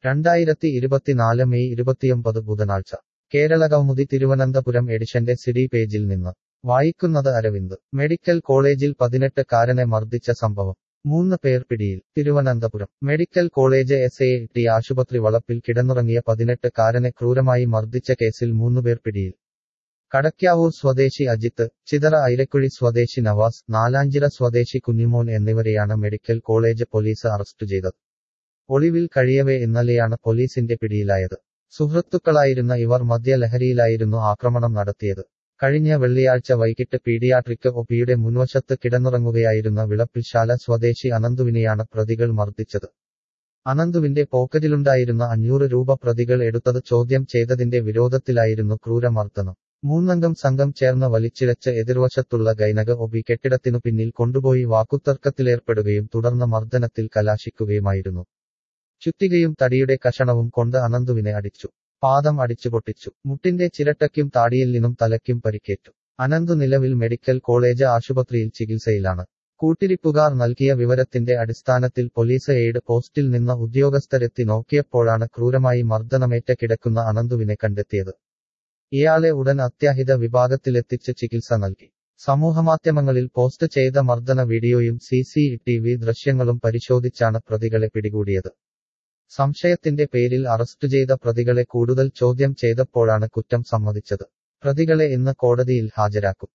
രണ്ടായിരത്തി ഇരുപത്തിനാല് മെയ് ഇരുപത്തിയൊമ്പത് ബുധനാഴ്ച കേരളകൗമുദി തിരുവനന്തപുരം എഡിഷന്റെ സിഡി പേജിൽ നിന്ന് വായിക്കുന്നത് അരവിന്ദ് മെഡിക്കൽ കോളേജിൽ പതിനെട്ട് കാരനെ മർദ്ദിച്ച സംഭവം മൂന്ന് പേർ പിടിയിൽ Thiruvananthapuram medical college S A T ആശുപത്രി വളപ്പിൽ കിടന്നുറങ്ങിയ പതിനെട്ട് കാരനെ ക്രൂരമായി മർദ്ദിച്ച കേസിൽ മൂന്നുപേർ പിടിയിൽ കടയ്ക്കാവൂർ സ്വദേശി അജിത്ത് ചിതറ ഐരക്കുഴി സ്വദേശി നവാസ് നാലാഞ്ചിറ സ്വദേശി കുഞ്ഞിമോൻ എന്നിവരെയാണ് മെഡിക്കൽ കോളേജ് പോലീസ് അറസ്റ്റ് ചെയ്തത് ഒളിവിൽ കഴിയവേ ഇന്നലെയാണ് പോലീസിന്റെ പിടിയിലായത് സുഹൃത്തുക്കളായിരുന്ന ഇവർ മദ്യലഹരിയിലായിരുന്നു ആക്രമണം നടത്തിയത് കഴിഞ്ഞ വെള്ളിയാഴ്ച വൈകിട്ട് പീഡിയാട്രിക് ഒപിയുടെ മുൻവശത്ത് കിടന്നുറങ്ങുകയായിരുന്ന വിളപ്പിൽശാല സ്വദേശി അനന്തുവിനെയാണ് പ്രതികൾ മർദ്ദിച്ചത് അനന്തുവിന്റെ പോക്കറ്റിലുണ്ടായിരുന്ന അഞ്ഞൂറ് രൂപ പ്രതികൾ എടുത്തത് ചോദ്യം ചെയ്തതിന്റെ വിരോധത്തിലായിരുന്നു ക്രൂരമർദ്ദനം മൂന്നംഗം സംഘം ചേർന്ന് വലിച്ചിഴച്ച് എതിർവശത്തുള്ള ഗൈനക ഒബി കെട്ടിടത്തിനു പിന്നിൽ കൊണ്ടുപോയി വാക്കുതർക്കത്തിലേർപ്പെടുകയും തുടർന്ന് മർദ്ദനത്തിൽ കലാശിക്കുകയുമായിരുന്നു ചുറ്റികയും തടിയുടെ കഷണവും കൊണ്ട് അനന്തുവിനെ അടിച്ചു പാദം അടിച്ചു പൊട്ടിച്ചു മുട്ടിന്റെ ചിരട്ടയ്ക്കും താടിയെല്ലിനും തലയ്ക്കും പരിക്കേറ്റു അനന്തു നിലവിൽ മെഡിക്കൽ കോളേജ് ആശുപത്രിയിൽ ചികിത്സയിലാണ് കൂട്ടിരിപ്പുകാർ നൽകിയ വിവരത്തിന്റെ അടിസ്ഥാനത്തിൽ പോലീസ് എയ്ഡ് പോസ്റ്റിൽ നിന്ന് ഉദ്യോഗസ്ഥരെത്തി നോക്കിയപ്പോഴാണ് ക്രൂരമായി മർദ്ദനമേറ്റ കിടക്കുന്ന അനന്തുവിനെ കണ്ടെത്തിയത് ഇയാളെ ഉടൻ അത്യാഹിത വിഭാഗത്തിലെത്തിച്ച് ചികിത്സ നൽകി സമൂഹമാധ്യമങ്ങളിൽ പോസ്റ്റ് ചെയ്ത മർദ്ദന വീഡിയോയും സി സി ടി വി ദൃശ്യങ്ങളും പരിശോധിച്ചാണ് പ്രതികളെ പിടികൂടിയത് സംശയത്തിന്റെ പേരിൽ അറസ്റ്റ് ചെയ്ത പ്രതികളെ കൂടുതൽ ചോദ്യം ചെയ്തപ്പോഴാണ് കുറ്റം സമ്മതിച്ചത് പ്രതികളെ ഇന്ന് കോടതിയിൽ ഹാജരാക്കും